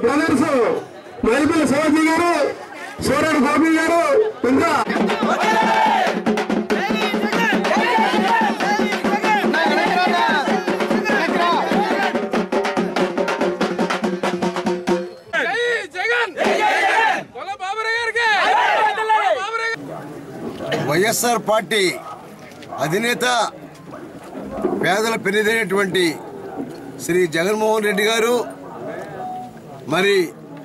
brothers మైపిల్ Shivaji గారు సూర్యుడు గోపి గారు ఇంకా జై జగన్ కొల బాబురావు గారికి కొల బాబురావు గారికి వైఎస్ఆర్ పార్టీ అధినేత పేదల పెనిదైనటువంటి శ్రీ జగన్మోహన్ రెడ్డి గారు మరి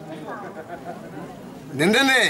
నిన్ననే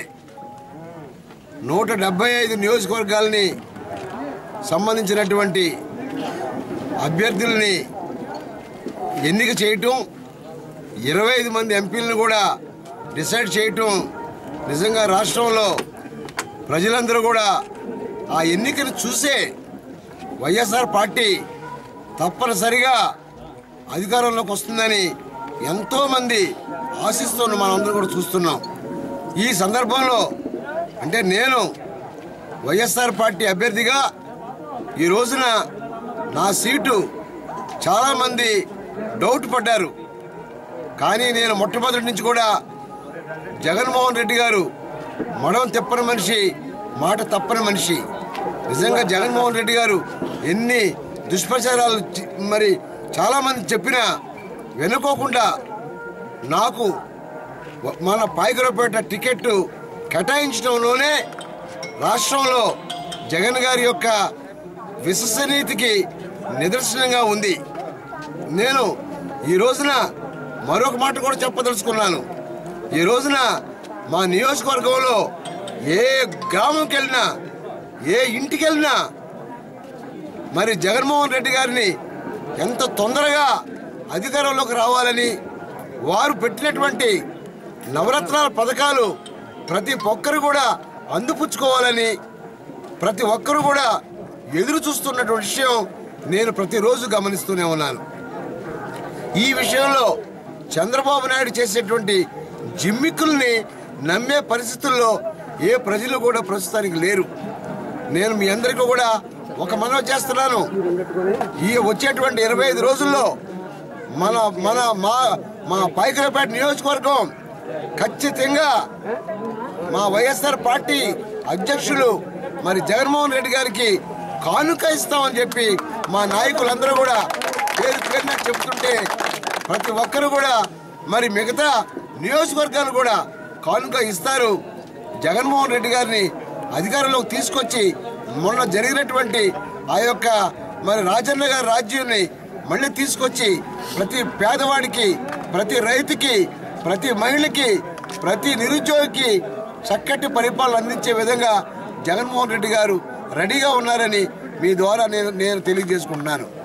నూట డెబ్బై ఐదు నియోజకవర్గాలని సంబంధించినటువంటి అభ్యర్థుల్ని ఎన్నిక చేయటం ఇరవై ఐదు మంది ఎంపీలను కూడా డిసైడ్ చేయటం నిజంగా రాష్ట్రంలో ప్రజలందరూ కూడా ఆ ఎన్నికను చూసే వైఎస్ఆర్ పార్టీ తప్పనిసరిగా అధికారంలోకి వస్తుందని ఎంతోమంది ఆశిస్తున్న మనందరం కూడా చూస్తున్నాం ఈ సందర్భంలో అంటే నేను వైఎస్ఆర్ పార్టీ అభ్యర్థిగా ఈ రోజున నా సీటు చాలామంది డౌట్ పడ్డారు కానీ నేను మొట్టమొదటి నుంచి కూడా జగన్మోహన్ రెడ్డి గారు మడం తిప్పని మనిషి మాట తప్పని మనిషి నిజంగా జగన్మోహన్ రెడ్డి గారు ఎన్ని దుష్ప్రచారాలు చి- మరి చాలామంది చెప్పినా వెనుకోకుండా నాకు వ- మన పాయకరపేట టికెట్ కేటాయించడంలోనే రాష్ట్రంలో జగన్ గారి యొక్క విశ్వసనీయతకి నిదర్శనంగా ఉంది నేను ఈ రోజున మరొక మాట కూడా చెప్పదలుచుకున్నాను ఈ రోజున మా నియోజకవర్గంలో ఏ గ్రామంకి వెళ్ళినా ఏ ఇంటికి వెళ్ళినా మరి జగన్మోహన్ రెడ్డి గారిని ఎంత తొందరగా అధికారంలోకి రావాలని వారు పెట్టినటువంటి నవరత్నాల పథకాలు ప్రతి ఒక్కరు కూడా అందిపుచ్చుకోవాలని ప్రతి ఒక్కరు కూడా ఎదురు చూస్తున్నటువంటి విషయం నేను ప్రతిరోజు గమనిస్తూనే ఉన్నాను ఈ విషయంలో చంద్రబాబు నాయుడు చేసేటువంటి జిమ్మిక్కుల్ని నమ్మే పరిస్థితుల్లో ఏ ప్రజలు కూడా ప్రస్తుతానికి లేరు నేను మీ అందరికీ కూడా ఒక మనవి చేస్తున్నాను ఈ వచ్చేటువంటి ఇరవై ఐదు రోజుల్లో మన మన మా మా పైకరపేట నియోజకవర్గం ఖచ్చితంగా మా వైఎస్ఆర్ పార్టీ అధ్యక్షులు మరి జగన్మోహన్ రెడ్డి గారికి కానుక ఇస్తామని చెప్పి మా నాయకులందరూ కూడా పేరు పేరున చెప్తుంటే ప్రతి ఒక్కరు కూడా మరి మిగతా నియోజకవర్గాలు కూడా కానుక ఇస్తారు జగన్మోహన్ రెడ్డి గారిని అధికారంలోకి తీసుకొచ్చి మొన్న జరిగినటువంటి ఆ యొక్క మరి రాజన్న గారి రాజ్యాన్ని మళ్ళీ తీసుకొచ్చి ప్రతి పేదవాడికి ప్రతి రైతుకి ప్రతి మహిళకి ప్రతి నిరుద్యోగికి చక్కటి పరిపాలన అందించే విధంగా జగన్మోహన్ రెడ్డి గారు రెడీగా ఉన్నారని మీ ద్వారా నేను నేను తెలియజేసుకుంటున్నాను